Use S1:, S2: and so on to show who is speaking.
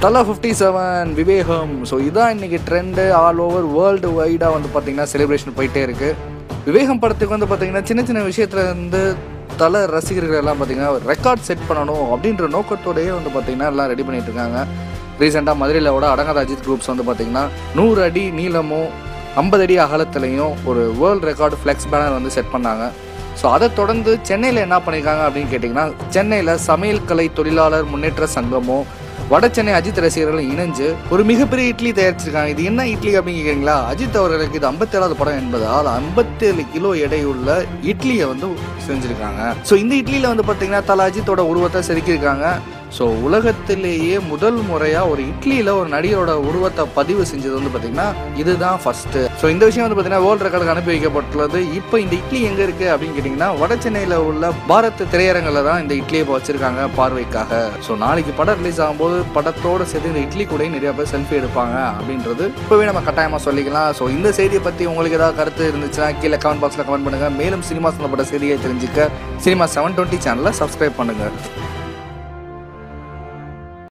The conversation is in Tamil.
S1: தலா ஃபிஃப்டி செவன் விவேகம் ஸோ இதான் இன்னைக்கு ட்ரெண்டு ஆல் ஓவர் வேர்ல்டு வைடாக வந்து பார்த்தீங்கன்னா செலிப்ரேஷன் போயிட்டே இருக்கு விவேகம் படத்துக்கு வந்து பார்த்தீங்கன்னா சின்ன சின்ன விஷயத்துல இருந்து தல ரசிகர்கள் எல்லாம் பார்த்தீங்கன்னா ரெக்கார்ட் செட் பண்ணணும் அப்படின்ற நோக்கத்தோடயே வந்து பார்த்தீங்கன்னா எல்லாம் ரெடி பண்ணிட்டு இருக்காங்க ரீசெண்டாக மதுரையில் கூட அடங்காத அஜித் குரூப்ஸ் வந்து பார்த்தீங்கன்னா நூறு அடி நீளமும் ஐம்பது அடி அகலத்துலையும் ஒரு வேர்ல்டு ரெக்கார்டு ஃப்ளெக்ஸ் பேனர் வந்து செட் பண்ணாங்க ஸோ அதை தொடர்ந்து சென்னையில் என்ன பண்ணியிருக்காங்க அப்படின்னு கேட்டிங்கன்னா சென்னையில் சமையல் கலை தொழிலாளர் முன்னேற்ற சங்கமும் வட சென்னை அஜித் ரசிகர்களும் இணைஞ்சு ஒரு மிகப்பெரிய இட்லி தயாரிச்சிருக்காங்க இது என்ன இட்லி அப்படின்னு கேட்குறீங்களா அஜித் அவர்களுக்கு இது ஐம்பத்தேழாவது படம் என்பதால் ஐம்பத்தேழு கிலோ எடையுள்ள இட்லியை வந்து செஞ்சுருக்காங்க ஸோ இந்த இட்லியில் வந்து பார்த்தீங்கன்னா தல அஜித்தோட உருவத்தை செதுக்கியிருக்காங்க ஸோ உலகத்திலேயே முதல் முறையாக ஒரு இட்லியில் ஒரு நடிகரோட உருவத்தை பதிவு செஞ்சது வந்து பார்த்தீங்கன்னா இதுதான் ஃபர்ஸ்ட் ஸோ இந்த விஷயம் வந்து பார்த்தீங்கன்னா வேர்ல்டு ரெக்கார்டுக்கு அனுப்பி வைக்கப்பட்டுள்ளது இப்போ இந்த இட்லி எங்கே இருக்குது அப்படின்னு கேட்டிங்கன்னா வட சென்னையில் உள்ள பாரத் திரையரங்கில் தான் இந்த இட்லியை இப்போ வச்சிருக்காங்க பார்வைக்காக ஸோ நாளைக்கு படம் ரிலீஸ் ஆகும்போது படத்தோடு சேர்த்து இந்த இட்லி கூட நிறைய பேர் செல்ஃபி எடுப்பாங்க அப்படின்றது இப்போவே நம்ம கட்டாயமாக சொல்லிக்கலாம் ஸோ இந்த செய்தியை பற்றி உங்களுக்கு ஏதாவது கருத்து இருந்துச்சுன்னா கீழே கமெண்ட் பாக்ஸில் கமெண்ட் பண்ணுங்கள் மேலும் சினிமா சம்மந்தப்பட்ட செய்தியை தெரிஞ்சுக்க சினிமா செவன் டுவெண்ட்டி சேனலை சப்ஸ்கிரைப் பண்ணுங்கள்